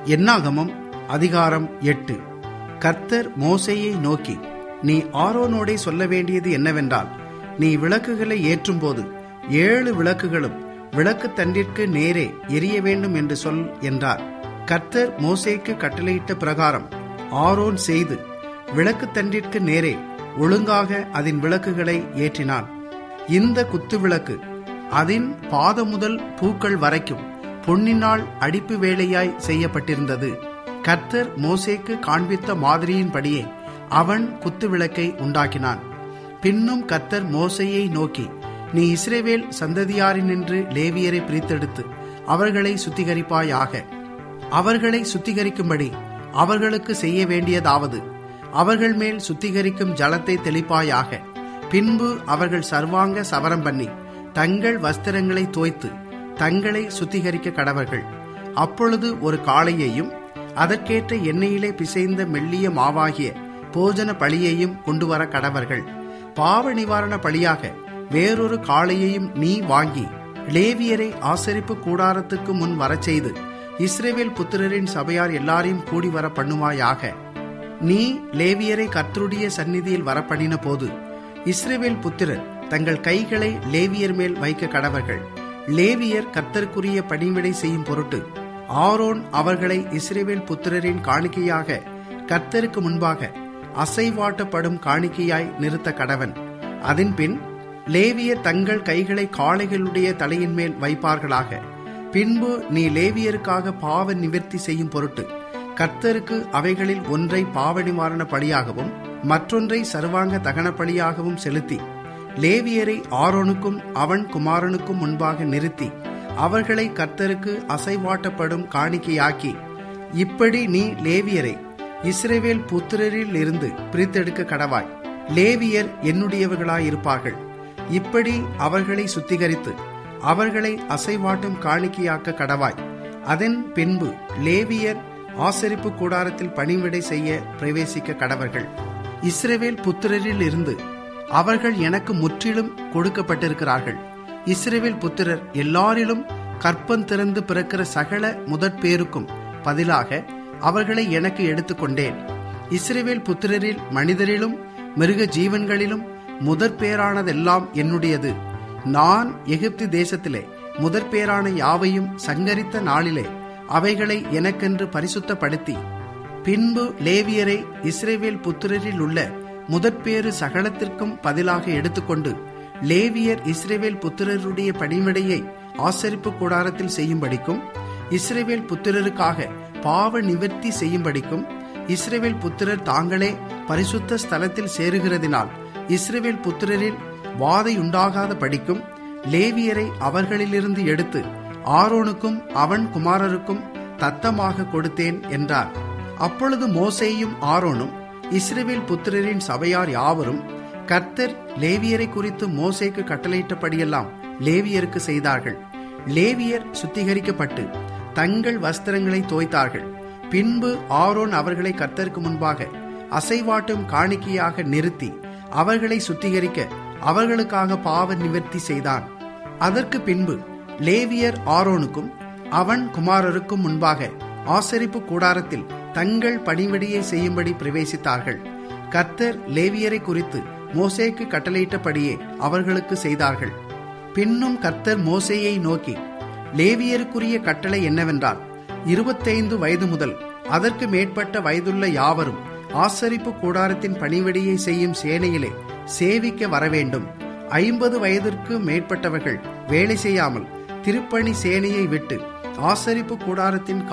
என்னாகமம் அதிகாரம் எட்டு கர்த்தர் மோசேயை நோக்கி நீ ஆரோனோடே சொல்ல வேண்டியது என்னவென்றால் நீ விளக்குகளை ஏற்றும்போது ஏழு விளக்குகளும் விளக்கு தண்டிற்கு நேரே எரிய வேண்டும் என்று சொல் என்றார் கர்த்தர் மோசேக்கு கட்டளையிட்ட பிரகாரம் ஆரோன் செய்து விளக்கு தண்டிற்கு நேரே ஒழுங்காக அதன் விளக்குகளை ஏற்றினான் இந்த குத்து விளக்கு அதன் பாதம் முதல் பூக்கள் வரைக்கும் பொன்னினால் அடிப்பு வேலையாய் செய்யப்பட்டிருந்தது கர்த்தர் மோசேக்கு காண்பித்த மாதிரியின்படியே அவன் குத்து விளக்கை உண்டாக்கினான் பின்னும் கர்த்தர் மோசையை நோக்கி நீ இஸ்ரேவேல் சந்ததியாரினின்று லேவியரை பிரித்தெடுத்து அவர்களை சுத்திகரிப்பாயாக அவர்களை சுத்திகரிக்கும்படி அவர்களுக்கு செய்ய வேண்டியதாவது அவர்கள் மேல் சுத்திகரிக்கும் ஜலத்தை தெளிப்பாயாக பின்பு அவர்கள் சர்வாங்க சவரம் பண்ணி தங்கள் வஸ்திரங்களை தோய்த்து தங்களை சுத்திகரிக்க கடவர்கள் அப்பொழுது ஒரு காளையையும் அதற்கேற்ற எண்ணெயிலே பிசைந்த மெல்லிய மாவாகிய போஜன பழியையும் கொண்டு வர கடவர்கள் பாவ நிவாரண பழியாக வேறொரு காளையையும் நீ வாங்கி லேவியரை ஆசரிப்பு கூடாரத்துக்கு முன் வரச் செய்து இஸ்ரேவேல் புத்திரரின் சபையார் எல்லாரையும் கூடி வர பண்ணுவாயாக நீ லேவியரை கர்த்தருடைய சந்நிதியில் வரப்பண்ணின போது இஸ்ரேவேல் புத்திரர் தங்கள் கைகளை லேவியர் மேல் வைக்க கடவர்கள் லேவியர் கர்த்தருக்குரிய பணிவிடை செய்யும் பொருட்டு ஆரோன் அவர்களை இஸ்ரேவேல் புத்திரரின் காணிக்கையாக கர்த்தருக்கு முன்பாக அசைவாட்டப்படும் காணிக்கையாய் நிறுத்த கடவன் அதன்பின் லேவியர் தங்கள் கைகளை காளைகளுடைய தலையின் மேல் வைப்பார்களாக பின்பு நீ லேவியருக்காக பாவ நிவர்த்தி செய்யும் பொருட்டு கர்த்தருக்கு அவைகளில் ஒன்றை பாவ நிவாரண பலியாகவும் மற்றொன்றை சர்வாங்க தகன பலியாகவும் செலுத்தி லேவியரை ஆரோனுக்கும் அவன் குமாரனுக்கும் முன்பாக நிறுத்தி அவர்களை கர்த்தருக்கு அசைவாட்டப்படும் காணிக்கையாக்கி இப்படி நீ லேவியரை இஸ்ரேவேல் புத்திரரில் இருந்து பிரித்தெடுக்க கடவாய் லேவியர் என்னுடையவர்களாயிருப்பார்கள் இப்படி அவர்களை சுத்திகரித்து அவர்களை அசைவாட்டும் காணிக்கையாக்க கடவாய் அதன் பின்பு லேவியர் ஆசரிப்பு கூடாரத்தில் பணிவிடை செய்ய பிரவேசிக்க கடவர்கள் இஸ்ரேவேல் புத்திரரில் இருந்து அவர்கள் எனக்கு முற்றிலும் கொடுக்கப்பட்டிருக்கிறார்கள் இஸ்ரேவேல் புத்திரர் எல்லாரிலும் கற்பம் திறந்து பிறக்கிற சகல முதற் பேருக்கும் பதிலாக அவர்களை எனக்கு எடுத்துக்கொண்டேன் இஸ்ரேவேல் புத்திரரில் மனிதரிலும் மிருக ஜீவன்களிலும் முதற் பேரானதெல்லாம் என்னுடையது நான் எகிப்து தேசத்திலே முதற் பேரான யாவையும் சங்கரித்த நாளிலே அவைகளை எனக்கென்று பரிசுத்தப்படுத்தி பின்பு லேவியரை இஸ்ரேவேல் புத்திரரில் உள்ள முதற்பேறு சகலத்திற்கும் பதிலாக எடுத்துக்கொண்டு லேவியர் இஸ்ரேவேல் புத்திரருடைய பணிவிடையை ஆசரிப்பு கூடாரத்தில் செய்யும்படிக்கும் இஸ்ரேவேல் புத்திரருக்காக பாவ நிவர்த்தி செய்யும்படிக்கும் இஸ்ரேவேல் புத்திரர் தாங்களே பரிசுத்த ஸ்தலத்தில் சேருகிறதினால் இஸ்ரேவேல் புத்திரரில் வாதை உண்டாகாத படிக்கும் லேவியரை அவர்களிலிருந்து எடுத்து ஆரோனுக்கும் அவன் குமாரருக்கும் தத்தமாக கொடுத்தேன் என்றார் அப்பொழுது மோசேயும் ஆரோனும் இஸ்ரேவேல் புத்திரரின் சபையார் யாவரும் கர்த்தர் லேவியரை குறித்து மோசேக்கு கட்டளையிட்டபடியெல்லாம் லேவியருக்கு செய்தார்கள் லேவியர் சுத்திகரிக்கப்பட்டு தங்கள் வஸ்திரங்களை தோய்த்தார்கள் பின்பு ஆரோன் அவர்களை கர்த்தருக்கு முன்பாக அசைவாட்டும் காணிக்கையாக நிறுத்தி அவர்களை சுத்திகரிக்க அவர்களுக்காக பாவ நிவர்த்தி செய்தான் அதற்கு பின்பு லேவியர் ஆரோனுக்கும் அவன் குமாரருக்கும் முன்பாக ஆசரிப்பு கூடாரத்தில் தங்கள் பணிவிடையை செய்யும்படி பிரவேசித்தார்கள் கர்த்தர் லேவியரை குறித்து மோசேக்கு கட்டளையிட்டபடியே அவர்களுக்கு செய்தார்கள் பின்னும் கர்த்தர் மோசேயை நோக்கி லேவியருக்குரிய கட்டளை என்னவென்றால் இருபத்தைந்து வயது முதல் அதற்கு மேற்பட்ட வயதுள்ள யாவரும் ஆசரிப்பு கூடாரத்தின் பணிவிடையை செய்யும் சேனையிலே சேவிக்க வரவேண்டும் ஐம்பது வயதிற்கு மேற்பட்டவர்கள் வேலை செய்யாமல் திருப்பணி சேனையை விட்டு ஆசரிப்பு கூடாரத்தின்